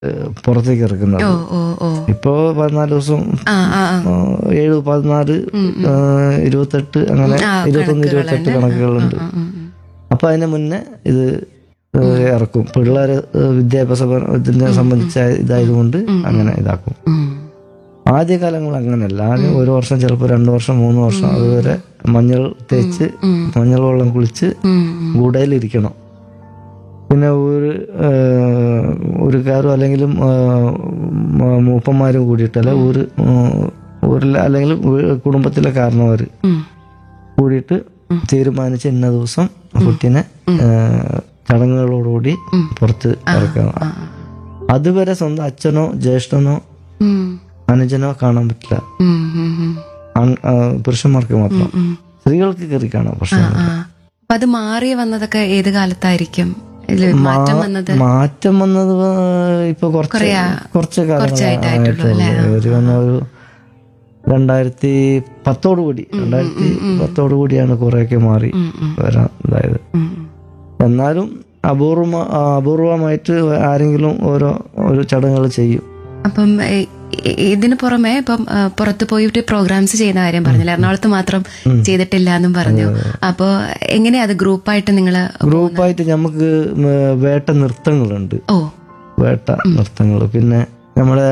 ഏഹ്, പുറത്തേക്ക് ഇറക്കുന്നത് ഓ ഓ ഓ ഇപ്പോ പതിനാല് ദിവസം ആ ആ ആ ആ, ഏഴ് പതിനാല് ആ, ഇരുപത്തെട്ട് അങ്ങനെ ആ, ഇരുപത്തൊന്ന് ഇരുപത്തെട്ട് കണക്കുകളുണ്ട് ഉം, ഉം, ഉം. അപ്പൊ അതിന് മുന്നേ ഇത് ഏഹ്, ഇറക്കും പിള്ളേര് ഏഹ്, വിദ്യാഭ്യാസ ഇതിനെ സംബന്ധിച്ച ഇതായതുകൊണ്ട് അങ്ങനെ ഇതാക്കും ഉം. ആദ്യ കാലങ്ങൾ അങ്ങനെയല്ല ആദ്യം ഒരു വർഷം ചിലപ്പോൾ രണ്ടു വർഷം മൂന്ന് വർഷം അതുവരെ മഞ്ഞൾ തേച്ച് മഞ്ഞൾ വെള്ളം കുളിച്ച് ഉം, ഉം. ഗുഡയിലിരിക്കണം പിന്നെ ഒരു ഏഹ്, ഒരു കാരും അല്ലെങ്കിലും ഏഹ്, മ- മൂപ്പന്മാരും കൂടിയിട്ടല്ല ഒരു ഊരിലെ അല്ലെങ്കിൽ വീ- കുടുംബത്തിലെ കാരണവർ ഉം. കൂടിയിട്ട് തീരുമാനിച്ച് ഇന്ന ദിവസം കുട്ടീനെ ഏഹ്, ചടങ്ങുകളോടുകൂടി പുറത്ത് ഇറക്കണം അതുവരെ സ്വന്തം അച്ഛനോ ജ്യേഷ്ഠനോ ഉം. അനുജനോ കാണാൻ പറ്റില്ല ഉം, ഉം, ഉം. ആൺ- ആ, പുരുഷന്മാർക്ക് മാത്രം സ്ത്രീകൾക്ക് കയറി കാണാം പക്ഷെ ആ അപ്പൊ അത് മാറി വന്നതൊക്കെ ഏത് കാലത്തായിരിക്കും ഇതില് മാറ്റം വന്നത് മാറ്റം വന്നത് ഇപ്പൊ കുറച്ച് കുറച്ച് കാലങ്ങളായിട്ടുള്ളൂ ഒരു വന്ന ഒരു രണ്ടായിരത്തി പത്തോടു കൂടി രണ്ടായിരത്തി പത്തോടു കൂടിയാണ് കുറെയൊക്കെ മാറി വരാൻ ഇതായത് ഉം. എന്നാലും അപൂർവ അപൂർവമായിട്ട് ആരെങ്കിലും ഓരോ ഒരു ചടങ്ങുകൾ ചെയ്യും അപ്പം ഏ- ഇ- ഇതിന് പുറമെ ഇപ്പം ആ, പുറത്ത് പോയിട്ട് പ്രോഗ്രാംസ് ചെയ്യുന്ന കാര്യം പറഞ്ഞില്ല എറണാകുളത്ത് മാത്രം ചെയ്തിട്ടില്ല എന്നും പറഞ്ഞു അപ്പോ എങ്ങനെയാ അത് ഗ്രൂപ്പായിട്ട് നിങ്ങള് ഗ്രൂപ്പായിട്ട് നമുക്ക് ഉം, വേട്ട നൃത്തങ്ങളുണ്ട് ഓ വേട്ട നൃത്തങ്ങൾ പിന്നെ നമ്മുടെ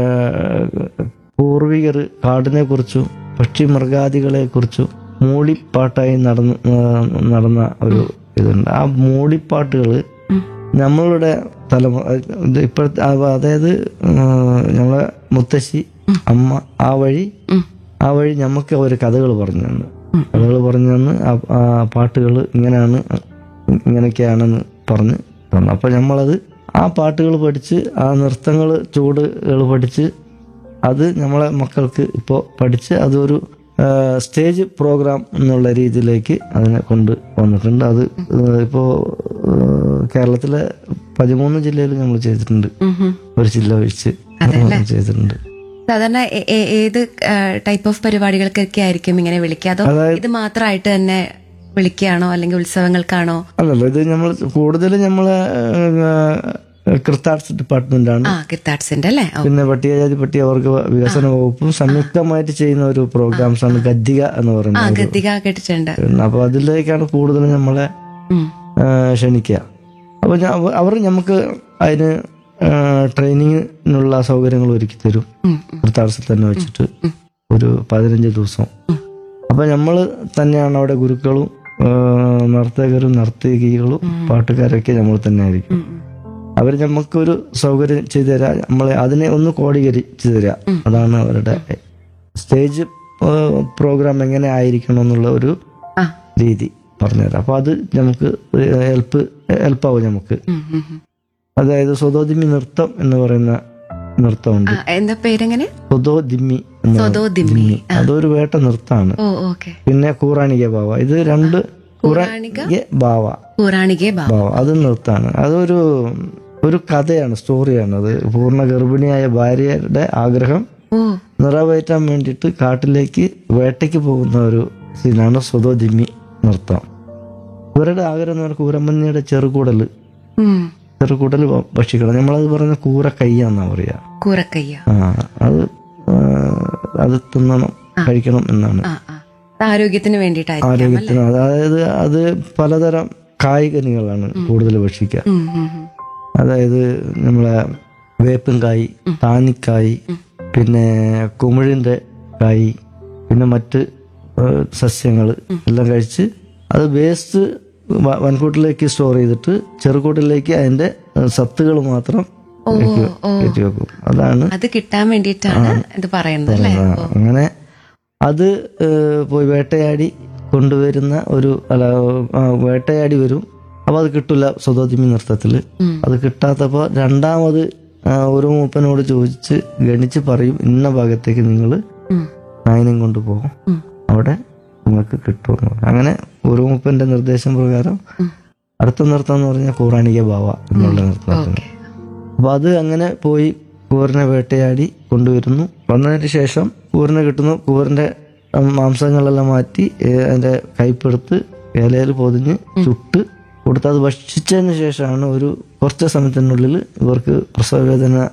പൂർവികർ കാടിനെ കുറിച്ചും പക്ഷി മൃഗാദികളെ കുറിച്ചും മൂളിപ്പാട്ടായി നടന്ന് ആ, നടന്ന ഒരു ഇതുണ്ട് ആ മൂളിപ്പാട്ടുകൾ നമ്മളുടെ തലമുറ ഇത് ഇപ്പോഴത്തെ ആ- അതായത് ആ, നമ്മളെ മുത്തശ്ശി അമ്മ ആ വഴി ആ വഴി നമുക്ക് അവർ കഥകൾ പറഞ്ഞു തന്നു കഥകൾ പറഞ്ഞു തന്ന് ആ ആ പാട്ടുകൾ ഇങ്ങനെയാണ് ഇങ്ങനെയൊക്കെയാണെന്ന് പറഞ്ഞ് തന്നു അപ്പൊ നമ്മളത് ആ പാട്ടുകൾ പഠിച്ച് ആ നൃത്തങ്ങൾ ചൂടുകൾ പഠിച്ച് അത് നമ്മളെ മക്കൾക്ക് ഇപ്പോൾ പഠിച്ച് അതൊരു ആ, സ്റ്റേജ് പ്രോഗ്രാം എന്നുള്ള രീതിയിലേക്ക് അതിനെ കൊണ്ട് വന്നിട്ടുണ്ട് അത് ഇപ്പോൾ കേരളത്തിലെ പതിമൂന്ന് ജില്ലയിൽ നമ്മൾ ചെയ്തിട്ടുണ്ട് ഉം ഉം. ഒരു ജില്ല ഒഴിച്ച് ചെയ്തിട്ടുണ്ട് സാധാരണ എ- എ- ഏത് ടൈപ്പ് ഓഫ് പരിപാടികൾക്കൊക്കെ ആയിരിക്കും ഇങ്ങനെ വിളിക്കുക അതോ ഇത് മാത്രമായിട്ട് തന്നെ വിളിക്കുകയാണോ അല്ലെങ്കിൽ ഉത്സവങ്ങൾക്കാണോ അല്ലല്ല ഇത് നമ്മൾ കൂടുതൽ നമ്മളെ കൃത്താർട്സ് ഡിപ്പാർട്ട്മെന്റ് ആണ് ആ കിത്താട്സിന്റെ അല്ലേ ഓ, പിന്നെ പട്ടികജാതി പട്ടികവർഗ വികസന വകുപ്പും സംയുക്തമായിട്ട് ചെയ്യുന്ന ഒരു പ്രോഗ്രാംസ് ആണ് ഗദ്ദിക എന്ന് ആ പറയുന്നത് ഗദ്ദിക കേട്ടിട്ടുണ്ട് അപ്പൊ അതിലേക്കാണ് കൂടുതൽ നമ്മളെ ഉം. ആ, ക്ഷണിക്കുക അപ്പൊ ഞാൻ- അവ- അവർ നമുക്ക് അതിന് ട്രെയിനിങ്ങിനുള്ള സൗകര്യങ്ങൾ ഒരുക്കി തരും ഉം, കൃത്താർസിൽ തന്നെ വെച്ചിട്ട് ഒരു പതിനഞ്ച് ദിവസം അപ്പൊ നമ്മൾ തന്നെയാണ് അവിടെ ഗുരുക്കളും ആ, നർത്തകരും നർത്തകികളും പാട്ടുകാരൊക്കെ നമ്മൾ തന്നെ ആയിരിക്കും അവർ നമുക്കൊരു സൗകര്യം ചെയ്തു തരാം നമ്മളെ അതിനെ ഒന്ന് കോടീകരിച്ചു തരാം അതാണ് അവരുടെ സ്റ്റേജ് പ്രോഗ്രാം എങ്ങനെ ആയിരിക്കണം എന്നുള്ള ഒരു ആ രീതി പറഞ്ഞുതരാം അപ്പൊ അത് നമുക്ക് ഹെൽപ്പ് ഹെൽപ്പാവും നമുക്ക് ഉം, ഉം, ഉം. അതായത് സ്വതോദിമി നൃത്തം എന്ന് പറയുന്ന നൃത്തമുണ്ട് ആ, എന്താ പേരെങ്ങനെ സ്വതോദിമ്മി എന്ന് സ്വതോ ദിമ്മി ദിമ്മി. അതൊരു വേട്ട നൃത്തമാണ് ഓ ഓക്കെ പിന്നെ കൂറാണിക ബാവ ഇത് രണ്ട് പൗരാണിക കൂറാണിക ബാവ പൗരാണികേ ബാ ബാവ അത് നൃത്തമാണ് അതൊരു ഒരു കഥയാണ് സ്റ്റോറിയാണ് അത് പൂർണ്ണ ഗർഭിണിയായ ഭാര്യയുടെ ആഗ്രഹം ഓ നിറവേറ്റാൻ വേണ്ടിയിട്ട് കാട്ടിലേക്ക് വേട്ടയ്ക്ക് പോകുന്ന ഒരു സീനാണ് സ്വതോദിമ്മി നൃത്തം ഇവരുടെ ആഗ്രഹം എന്ന് പറഞ്ഞാൽ കൂരമ്പന്നിയുടെ ചെറുകൂടല് ഉം. ചെറുകൂടൽ ഭക്ഷിക്കണം നമ്മളത് പറയുന്ന കൂര കയ്യാന്നാ പറയാ കൂറക്കയ്യ ആ അത് ആ, അത് തിന്നണം കഴിക്കണം എന്നാണ് ആ ആ അത് ആരോഗ്യത്തിന് വേണ്ടിയിട്ടായിരിക്കും ആരോഗ്യത്തിന് അതായത് അത് പലതരം കായ്കനികളാണ് കൂടുതൽ ഭക്ഷിക്കുക ഉം, ഉം, ഉം. അതായത് നമ്മളെ വേപ്പും കായ് താനിക്കായ് പിന്നെ കുമിഴിന്റെ കായ് പിന്നെ മറ്റ് സസ്യങ്ങൾ എല്ലാം കഴിച്ച് അത് വേസ്റ്റ് വൻകൂട്ടിലേക്ക് സ്റ്റോർ ചെയ്തിട്ട് ചെറുകൂട്ടിലേക്ക് അതിന്റെ സത്തുകൾ മാത്രം കയറ്റി കയറ്റി വെക്കും അതാണ് അത് കിട്ടാൻ വേണ്ടിയിട്ടാണ് ഇത് പറയുന്നത് അല്ലേ ആ, അങ്ങനെ അത് ഏഹ്, പോയി വേട്ടയാടി കൊണ്ടുവരുന്ന ഒരു അല്ല ആ, വേട്ടയാടി വരും അപ്പൊ അത് കിട്ടില്ല സ്വതോദിമി നൃത്തത്തില് ഉം. അത് കിട്ടാത്തപ്പോ രണ്ടാമത് ആ, ഒരു മൂപ്പനോട് ചോദിച്ച് ഗണിച്ച് പറയും ഇന്ന ഭാഗത്തേക്ക് നിങ്ങൾ ഉം. നായനം കൊണ്ടുപോകും ഉം. അവിടെ നിങ്ങൾക്ക് കിട്ടുമെന്ന് പറയും അങ്ങനെ ഒരു മൂപ്പന്റെ നിർദ്ദേശം പ്രകാരം അടുത്ത നൃത്തം എന്ന് പറഞ്ഞാൽ കൂറാണിക ബാവ എന്നുള്ള നൃത്തത്തിന് ഓക്കെ അപ്പൊ അത് അങ്ങനെ പോയി കൂറിനെ വേട്ടയാടി കൊണ്ടുവരുന്നു വന്നതിന് ശേഷം കൂറിനെ കിട്ടുന്നു കൂറിന്റെ ഉം, മാംസങ്ങളെല്ലാം മാറ്റി ഏ, അതിന്റെ കൈപ്പെടുത്ത് ഇലയിൽ പൊതിഞ്ഞ് ചുട്ട് കൊടുത്ത് അത് ഭക്ഷിച്ചതിന് ശേഷമാണ് ഒരു കുറച്ച് സമയത്തിനുള്ളിൽ ഇവർക്ക് പ്രസവവേദന